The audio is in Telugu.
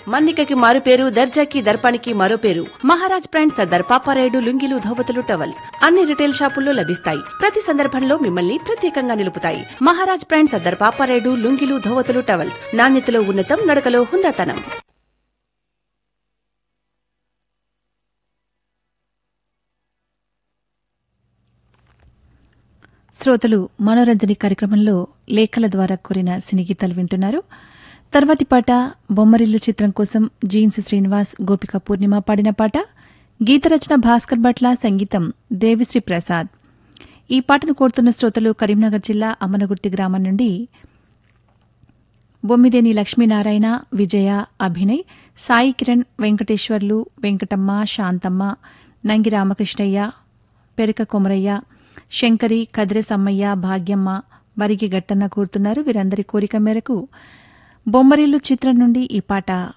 మన్నికకి మారు పేరు దర్జాకి దర్పానికి మరో పేరు మహారాజ్ బ్రాండ్ సర్దార్ పాపారాయుడు లుంగిలు ధోవతులు టవల్స్ అన్ని రిటైల్ షాపుల్లో లభిస్తాయి ప్రతి సందర్భంలో మిమ్మల్ని ప్రత్యేకంగా నిలుపుతాయి మహారాజ్ బ్రాండ్ సర్దార్ పాపారాయుడు లుంగిలు ధోవతులు టవల్స్ నాణ్యతలో ఉన్నతం నడకలో హుందాతనం శ్రోతలు మనోరంజని కార్యక్రమంలో లేఖల ద్వారా కోరిన సినీ గీతాలు వింటున్నారు తర్వాతి పాట బొమ్మరిల్లు చిత్రం కోసం జీన్స్ శ్రీనివాస్ గోపిక పూర్ణిమ పాడిన పాట గీతరచన భాస్కర్ భట్ల సంగీతం దేవిశ్రీ ప్రసాద్ ఈ పాటను కోరుతున్న శ్రోతలు కరీంనగర్ జిల్లా అమ్మనగుర్తి గ్రామం నుండి బొమ్మిదేని లక్ష్మీనారాయణ విజయ అభినయ్ సాయి కిరణ్ వెంకటేశ్వర్లు వెంకటమ్మ శాంతమ్మ నంగి రామకృష్ణయ్య పెరక కొమరయ్య శంకరి కదిరె సమ్మయ్య భాగ్యమ్మ బరికి గట్టన్న కోరుతున్నారు వీరందరి కోరిక మేరకు బొమ్మరిల్లు చిత్రం నుండి ఈ పాట